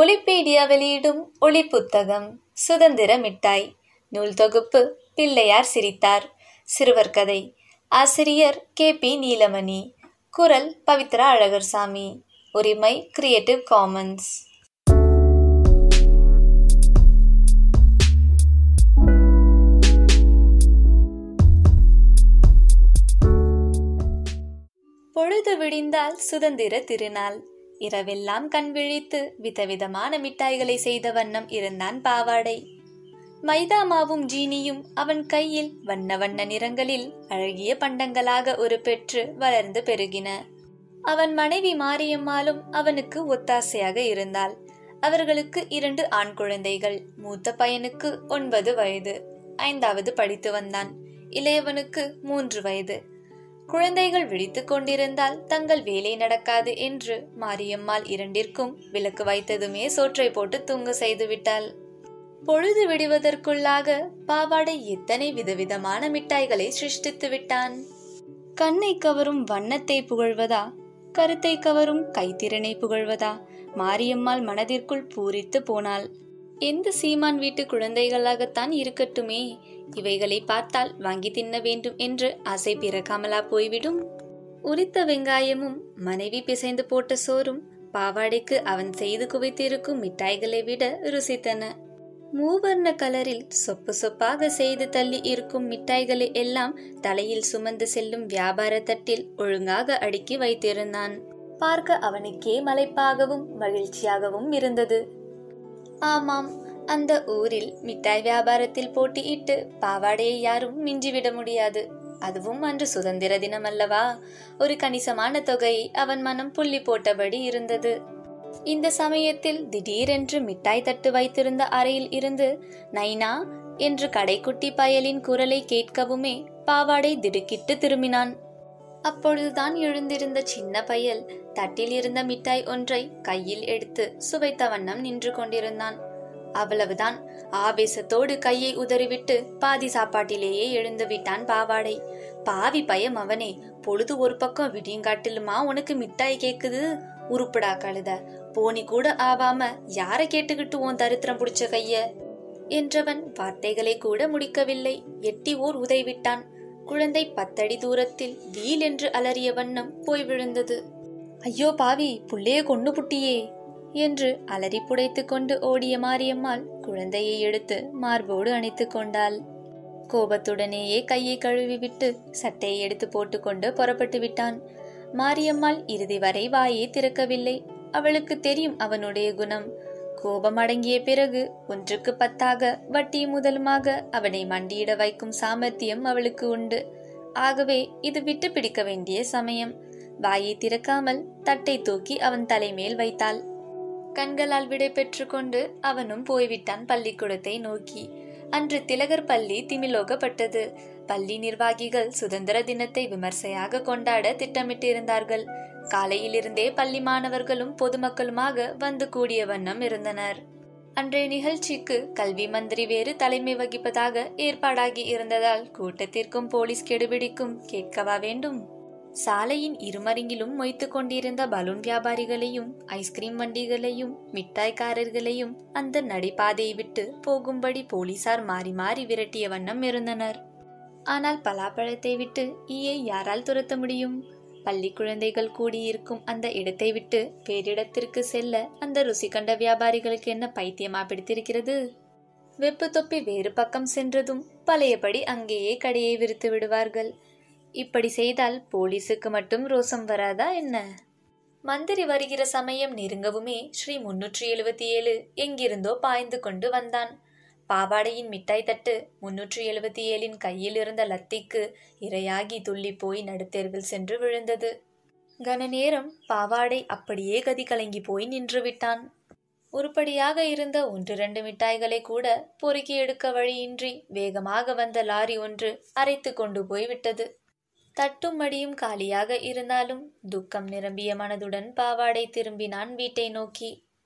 ஒலிபீடியா வெளியிடும் ஒளி புத்தகம் சுதந்திர மிட்டாய் நூல் தொகுப்பு பிள்ளையார் சிரித்தார் சிறுவர் கதை ஆசிரியர் கே பி நீலமணி குரல் பவித்ரா அழகர்சாமி உரிமை கிரியேட்டிவ் காமன்ஸ் பொழுது விடிந்தால் சுதந்திர திருநாள் இரவெல்லாம் கண் விழித்து விதவிதமான மிட்டாய்களை செய்த வண்ணம் இருந்தான் பாவாடை மைதா மாவும் ஜீனியும் அவன் கையில் வண்ண வண்ண நிறங்களில் அழகிய பண்டங்களாக ஒரு பெற்று வளர்ந்து பெருகின அவன் மனைவி மாரியம்மாளும் அவனுக்கு ஒத்தாசையாக இருந்தாள் அவர்களுக்கு இரண்டு ஆண் குழந்தைகள் மூத்த பையனுக்கு ஒன்பது வயது ஐந்தாவது படித்து வந்தான் இளையவனுக்கு மூன்று வயது குழந்தைகள் விழித்துக் கொண்டிருந்தால் தங்கள் வேலை நடக்காது என்று மாரியம்மாள் இரண்டிற்கும் விளக்கு வைத்ததுமே சோற்றை போட்டு தூங்க செய்து விட்டாள் பொழுது விடுவதற்குள்ளாக பாவாடை எத்தனை விதவிதமான மிட்டாய்களை சிருஷ்டித்து விட்டான் கண்ணை கவரும் வண்ணத்தை புகழ்வதா கருத்தை கவரும் கைத்திறனை புகழ்வதா மாரியம்மாள் மனதிற்குள் பூரித்து போனாள் எந்த சீமான் வீட்டு குழந்தைகளாகத்தான் இருக்கட்டுமே இவைகளை பார்த்தால் வாங்கி தின்ன வேண்டும் என்று ஆசை பிறக்காமலா போய்விடும் உரித்த வெங்காயமும் மனைவி பிசைந்து போட்ட சோறும் பாவாடைக்கு அவன் செய்து குவித்திருக்கும் மிட்டாய்களை விட ருசித்தன மூவர்ண கலரில் சொப்பு சொப்பாக செய்து தள்ளி இருக்கும் மிட்டாய்களை எல்லாம் தலையில் சுமந்து செல்லும் வியாபார தட்டில் ஒழுங்காக அடுக்கி வைத்திருந்தான் பார்க்க அவனுக்கே மலைப்பாகவும் மகிழ்ச்சியாகவும் இருந்தது ஆமாம் அந்த ஊரில் மிட்டாய் வியாபாரத்தில் போட்டியிட்டு பாவாடையை யாரும் மிஞ்சிவிட முடியாது அதுவும் அன்று சுதந்திர தினம் அல்லவா ஒரு கணிசமான தொகையை அவன் மனம் புள்ளி போட்டபடி இருந்தது இந்த சமயத்தில் திடீரென்று மிட்டாய் தட்டு வைத்திருந்த அறையில் இருந்து நைனா என்று கடைக்குட்டி பயலின் குரலை கேட்கவுமே பாவாடை திடுக்கிட்டு திரும்பினான் அப்பொழுதுதான் எழுந்திருந்த சின்ன பயல் தட்டில் இருந்த மிட்டாய் ஒன்றை கையில் எடுத்து சுவைத்த வண்ணம் நின்று கொண்டிருந்தான் அவ்வளவுதான் ஆவேசத்தோடு கையை உதறிவிட்டு பாதி சாப்பாட்டிலேயே எழுந்து விட்டான் பாவாடை பாவி பயம் அவனே பொழுது ஒரு பக்கம் விடியங்காட்டிலுமா உனக்கு மிட்டாய் கேக்குது உருப்படா கழுத போனி கூட ஆவாம யார கேட்டுக்கிட்டு உன் தரித்திரம் புடிச்ச கைய என்றவன் வார்த்தைகளை கூட முடிக்கவில்லை எட்டி ஓர் உதைவிட்டான் குழந்தை பத்தடி தூரத்தில் வீல் என்று அலறிய வண்ணம் போய் விழுந்தது ஐயோ பாவி புள்ளைய கொண்டு புட்டியே என்று அலறி புடைத்து கொண்டு ஓடிய மாரியம்மாள் குழந்தையை எடுத்து மார்போடு அணைத்து கொண்டாள் கோபத்துடனேயே கையை கழுவிவிட்டு சட்டையை எடுத்து போட்டுக்கொண்டு புறப்பட்டு விட்டான் மாரியம்மாள் இறுதி வரை வாயை திறக்கவில்லை அவளுக்கு தெரியும் அவனுடைய குணம் கோபம் அடங்கிய பிறகு ஒன்றுக்கு பத்தாக வட்டி முதலுமாக அவனை மண்டியிட வைக்கும் சாமர்த்தியம் அவளுக்கு உண்டு ஆகவே இது விட்டு பிடிக்க வேண்டிய சமயம் வாயை திறக்காமல் தட்டை தூக்கி அவன் தலைமேல் வைத்தாள் கண்களால் விடை பெற்றுக்கொண்டு அவனும் போய்விட்டான் பள்ளிக்கூடத்தை நோக்கி அன்று திலகர் பள்ளி திமிலோகப்பட்டது பள்ளி நிர்வாகிகள் சுதந்திர தினத்தை விமர்சையாக கொண்டாட திட்டமிட்டிருந்தார்கள் காலையிலிருந்தே பள்ளி மாணவர்களும் பொதுமக்களுமாக வந்து கூடிய வண்ணம் இருந்தனர் அன்றைய நிகழ்ச்சிக்கு கல்வி மந்திரி வேறு தலைமை வகிப்பதாக ஏற்பாடாகி இருந்ததால் கூட்டத்திற்கும் போலீஸ் கெடுபிடிக்கும் கேட்கவா வேண்டும் சாலையின் இருமருங்கிலும் மொய்த்து கொண்டிருந்த பலூன் வியாபாரிகளையும் ஐஸ்கிரீம் வண்டிகளையும் மிட்டாய்க்காரர்களையும் அந்த நடைபாதையை விட்டு போகும்படி போலீசார் மாறி மாறி விரட்டிய வண்ணம் இருந்தனர் ஆனால் பலாப்பழத்தை விட்டு ஈயை யாரால் துரத்த முடியும் பள்ளி குழந்தைகள் கூடியிருக்கும் அந்த இடத்தை விட்டு வேறிடத்திற்கு செல்ல அந்த ருசி கண்ட வியாபாரிகளுக்கு என்ன பைத்தியமா பிடித்திருக்கிறது வெப்பு தொப்பி வேறு பக்கம் சென்றதும் பழையபடி அங்கேயே கடையை விரித்து விடுவார்கள் இப்படி செய்தால் போலீஸுக்கு மட்டும் ரோசம் வராதா என்ன மந்திரி வருகிற சமயம் நெருங்கவுமே ஸ்ரீ முன்னூற்றி எழுபத்தி ஏழு எங்கிருந்தோ பாய்ந்து கொண்டு வந்தான் பாவாடையின் மிட்டாய் தட்டு முன்னூற்றி எழுபத்தி ஏழின் கையில் இருந்த லத்திக்கு இரையாகி துள்ளி போய் நடுத்தெருவில் சென்று விழுந்தது கன நேரம் பாவாடை அப்படியே கதி கலங்கி போய் நின்று விட்டான் உருப்படியாக இருந்த ஒன்று ரெண்டு மிட்டாய்களை கூட பொறுக்கி எடுக்க வழியின்றி வேகமாக வந்த லாரி ஒன்று அரைத்து கொண்டு போய் விட்டது தட்டும் மடியும் காலியாக இருந்தாலும் துக்கம் நிரம்பிய மனதுடன் பாவாடை திரும்பினான் வீட்டை நோக்கி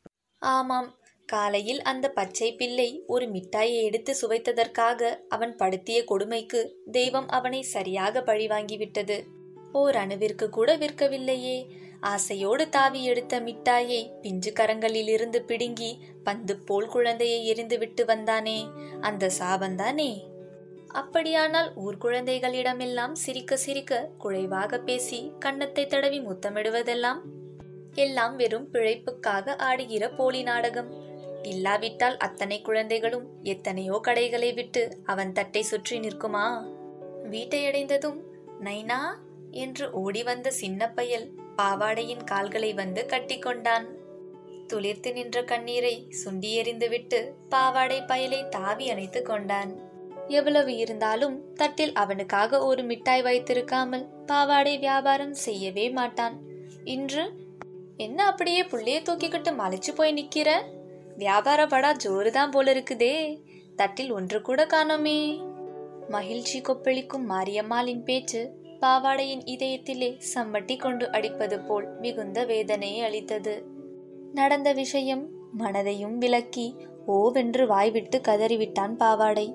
ஆமாம் காலையில் அந்த பச்சை பிள்ளை ஒரு மிட்டாயை எடுத்து சுவைத்ததற்காக அவன் படுத்திய கொடுமைக்கு தெய்வம் அவனை சரியாக பழிவாங்கிவிட்டது ஓர் அணுவிற்கு கூட விற்கவில்லையே ஆசையோடு தாவி எடுத்த மிட்டாயை பிஞ்சு கரங்களிலிருந்து பிடுங்கி பந்து போல் குழந்தையை எரிந்து விட்டு வந்தானே அந்த சாபந்தானே அப்படியானால் ஊர் குழந்தைகளிடமெல்லாம் சிரிக்க சிரிக்க குழைவாக பேசி கன்னத்தை தடவி முத்தமிடுவதெல்லாம் எல்லாம் வெறும் பிழைப்புக்காக ஆடுகிற போலி நாடகம் இல்லாவிட்டால் அத்தனை குழந்தைகளும் எத்தனையோ கடைகளை விட்டு அவன் தட்டை சுற்றி நிற்குமா வீட்டை அடைந்ததும் நைனா என்று ஓடி வந்த சின்ன பயல் பாவாடையின் கால்களை வந்து கட்டிக்கொண்டான் துளிர்த்து நின்ற கண்ணீரை சுண்டி எறிந்துவிட்டு பாவாடை பயலை தாவி அணைத்துக் கொண்டான் எவ்வளவு இருந்தாலும் தட்டில் அவனுக்காக ஒரு மிட்டாய் வைத்திருக்காமல் பாவாடை வியாபாரம் செய்யவே மாட்டான் இன்று என்ன அப்படியே புள்ளைய தூக்கிக்கிட்டு மலைச்சு போய் நிக்கிற வியாபார படா ஜோருதான் போல இருக்குதே தட்டில் ஒன்று கூட காணோமே மகிழ்ச்சி கொப்பளிக்கும் மாரியம்மாளின் பேச்சு பாவாடையின் இதயத்திலே சம்மட்டி கொண்டு அடிப்பது போல் மிகுந்த வேதனையை அளித்தது நடந்த விஷயம் மனதையும் விலக்கி ஓவென்று வாய்விட்டு கதறிவிட்டான் பாவாடை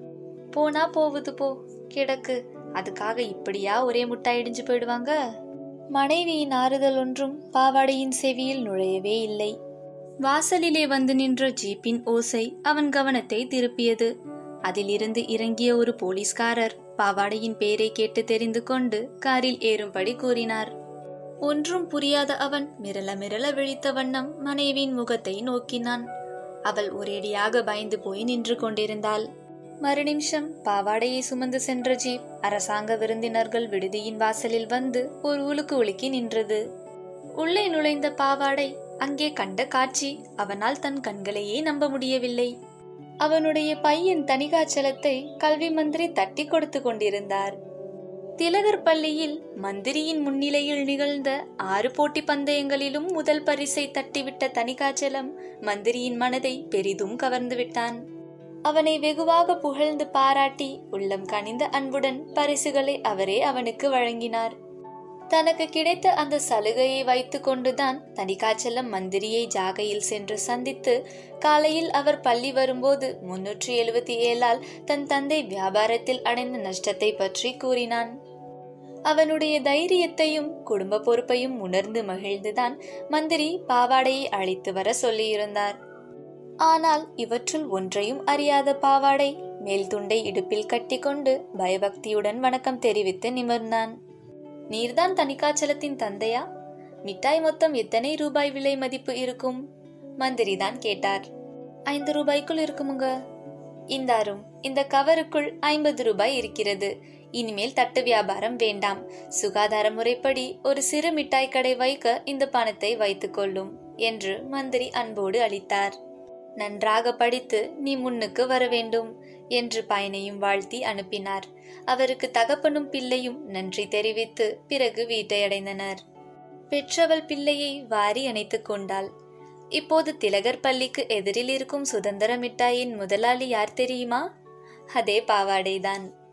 போனா போகுது போ கிடக்கு அதுக்காக இப்படியா ஒரே முட்டாய் இடிஞ்சு போயிடுவாங்க மனைவியின் ஆறுதல் ஒன்றும் பாவாடையின் செவியில் நுழையவே இல்லை வாசலிலே வந்து நின்ற ஜீப்பின் ஓசை அவன் கவனத்தை திருப்பியது அதிலிருந்து இறங்கிய ஒரு போலீஸ்காரர் பாவாடையின் பேரை கேட்டு தெரிந்து கொண்டு காரில் ஏறும்படி கூறினார் ஒன்றும் புரியாத அவன் மிரள மிரள விழித்த வண்ணம் மனைவியின் முகத்தை நோக்கினான் அவள் ஒரேடியாக பயந்து போய் நின்று கொண்டிருந்தாள் மறுநிமிஷம் பாவாடையை சுமந்து சென்ற ஜீப் அரசாங்க விருந்தினர்கள் விடுதியின் வாசலில் வந்து ஒரு உலுக்கு உலுக்கி நின்றது உள்ளே நுழைந்த பாவாடை அங்கே கண்ட காட்சி அவனால் தன் கண்களையே நம்ப முடியவில்லை அவனுடைய பையன் தணிகாச்சலத்தை கல்வி மந்திரி தட்டி கொடுத்து கொண்டிருந்தார் திலகர் பள்ளியில் மந்திரியின் முன்னிலையில் நிகழ்ந்த ஆறு போட்டி பந்தயங்களிலும் முதல் பரிசை தட்டிவிட்ட தணிகாச்சலம் மந்திரியின் மனதை பெரிதும் கவர்ந்து விட்டான் அவனை வெகுவாக புகழ்ந்து பாராட்டி உள்ளம் கனிந்த அன்புடன் பரிசுகளை அவரே அவனுக்கு வழங்கினார் தனக்கு கிடைத்த அந்த சலுகையை வைத்து கொண்டுதான் தனிகாச்சலம் மந்திரியை ஜாகையில் சென்று சந்தித்து காலையில் அவர் பள்ளி வரும்போது முன்னூற்றி எழுபத்தி ஏழால் தன் தந்தை வியாபாரத்தில் அடைந்த நஷ்டத்தை பற்றி கூறினான் அவனுடைய தைரியத்தையும் குடும்ப பொறுப்பையும் உணர்ந்து மகிழ்ந்துதான் மந்திரி பாவாடையை அழைத்து வர சொல்லியிருந்தார் ஆனால் இவற்றுள் ஒன்றையும் அறியாத பாவாடை மேல் துண்டை இடுப்பில் கட்டிக்கொண்டு பயபக்தியுடன் வணக்கம் தெரிவித்து நிமிர்ந்தான் நீர்தான் தனிக்காச்சலத்தின் தந்தையா மிட்டாய் மொத்தம் எத்தனை ரூபாய் விலை மதிப்பு இருக்கும் மந்திரிதான் கேட்டார் ஐந்து ரூபாய்க்குள் இருக்குமுங்க இந்தாரும் இந்த கவருக்குள் ஐம்பது ரூபாய் இருக்கிறது இனிமேல் தட்டு வியாபாரம் வேண்டாம் சுகாதார முறைப்படி ஒரு சிறு மிட்டாய் கடை வைக்க இந்த பணத்தை வைத்துக் கொள்ளும் என்று மந்திரி அன்போடு அளித்தார் நன்றாக படித்து நீ முன்னுக்கு வர வேண்டும் என்று பயனையும் வாழ்த்தி அனுப்பினார் அவருக்கு தகப்பனும் பிள்ளையும் நன்றி தெரிவித்து பிறகு வீட்டை அடைந்தனர் பெற்றவள் பிள்ளையை வாரி அணைத்துக் கொண்டாள் இப்போது திலகர் பள்ளிக்கு எதிரில் இருக்கும் சுதந்திர மிட்டாயின் முதலாளி யார் தெரியுமா அதே பாவாடைதான்